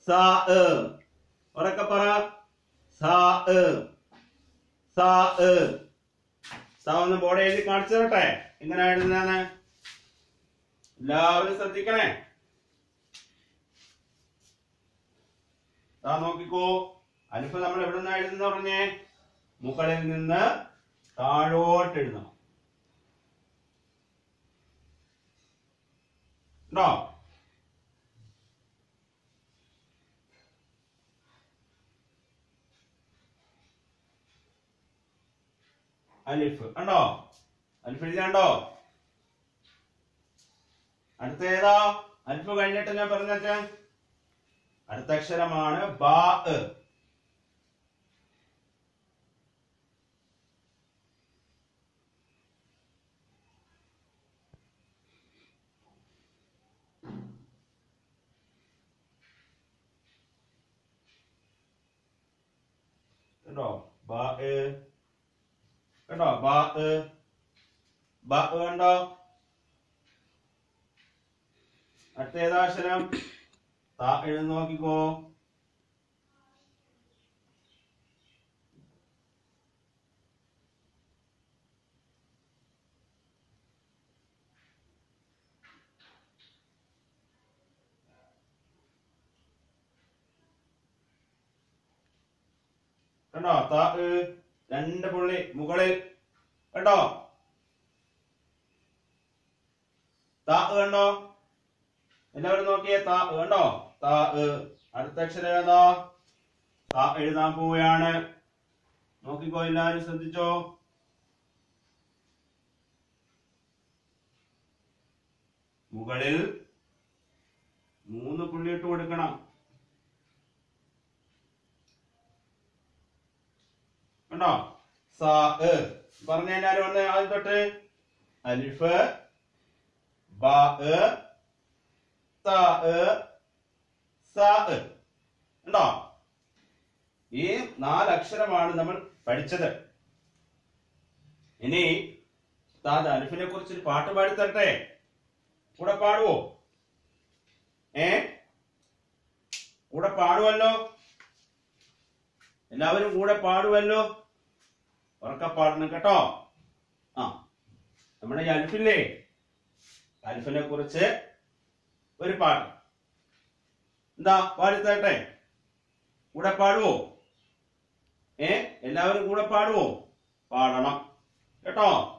സാ എ ഉറക്കെ പറ സാ എ സാ എ സാ ഒന്ന് ബോർഡ് എഴുതി കാണിച്ചു തരട്ടെ എങ്ങനെ എഴുതുന്നതാണ് എല്ലാവരും ശ്രദ്ധിക്കണേ സാ നോക്കിക്കോ അലിഫ് നമ്മൾ എവിടെ നിന്നാ എഴുതുന്ന പറഞ്ഞേ മുകളിൽ നിന്ന് താഴോട്ട് എഴുതണം ഉണ്ടോ അലിഫ് കണ്ടോ അലിഫ് എഴുതിയാണ്ടോ അടുത്ത ഏതാ അലിഫ് കഴിഞ്ഞിട്ട് ഞാൻ പറഞ്ഞേ അടുത്ത അക്ഷരമാണ് ബാ കണ്ടോ ബാ കണ്ടോ ബാ ബാ കണ്ടോ അടുത്ത ഏതാ അക്ഷരം താ എഴുതി നോക്കിക്കോ കണ്ടോ താ ഏ, രണ്ട് പുള്ളി മുകളിൽ കണ്ടോ താ ഏ കണ്ടോ എല്ലാവരും നോക്കിയേ താ ഏ കണ്ടോ താ ഏ. അടുത്ത അക്ഷരം ഏതാ താ എഴുതാൻ പോവുകയാണ് നോക്കിക്കോ എല്ലാവരും ശ്രദ്ധിച്ചോ മുകളിൽ മൂന്ന് പുള്ളി ഇട്ട് കൊടുക്കണം കണ്ടോ സാ എ പറഞ്ഞ എല്ലാരും ഒന്ന് ആദ്യം തൊട്ട് അലിഫ് ബാ എ താ എ സാ എ കണ്ടോ ഈ നാല് അക്ഷരമാണ് നമ്മൾ പഠിച്ചത് ഇനി ഉസ്താദ് അലിഫിനെ കുറിച്ച് ഒരു പാട്ട് പാടി തരട്ടെ കൂടെ പാടുവോ ഏ കൂടെ പാടുവല്ലോ എല്ലാവരും കൂടെ പാടുവല്ലോ ഉറക്കെ പാടണം കേട്ടോ ആ നമ്മുടെ ഈ അൽഫില്ലേ അൽഫിനെ കുറിച്ച് ഒരു പാട്ട് എന്താ പാടിത്തരട്ടെ കൂടെ പാടുവോ ഏ എല്ലാവരും കൂടെ പാടുവോ പാടണം കേട്ടോ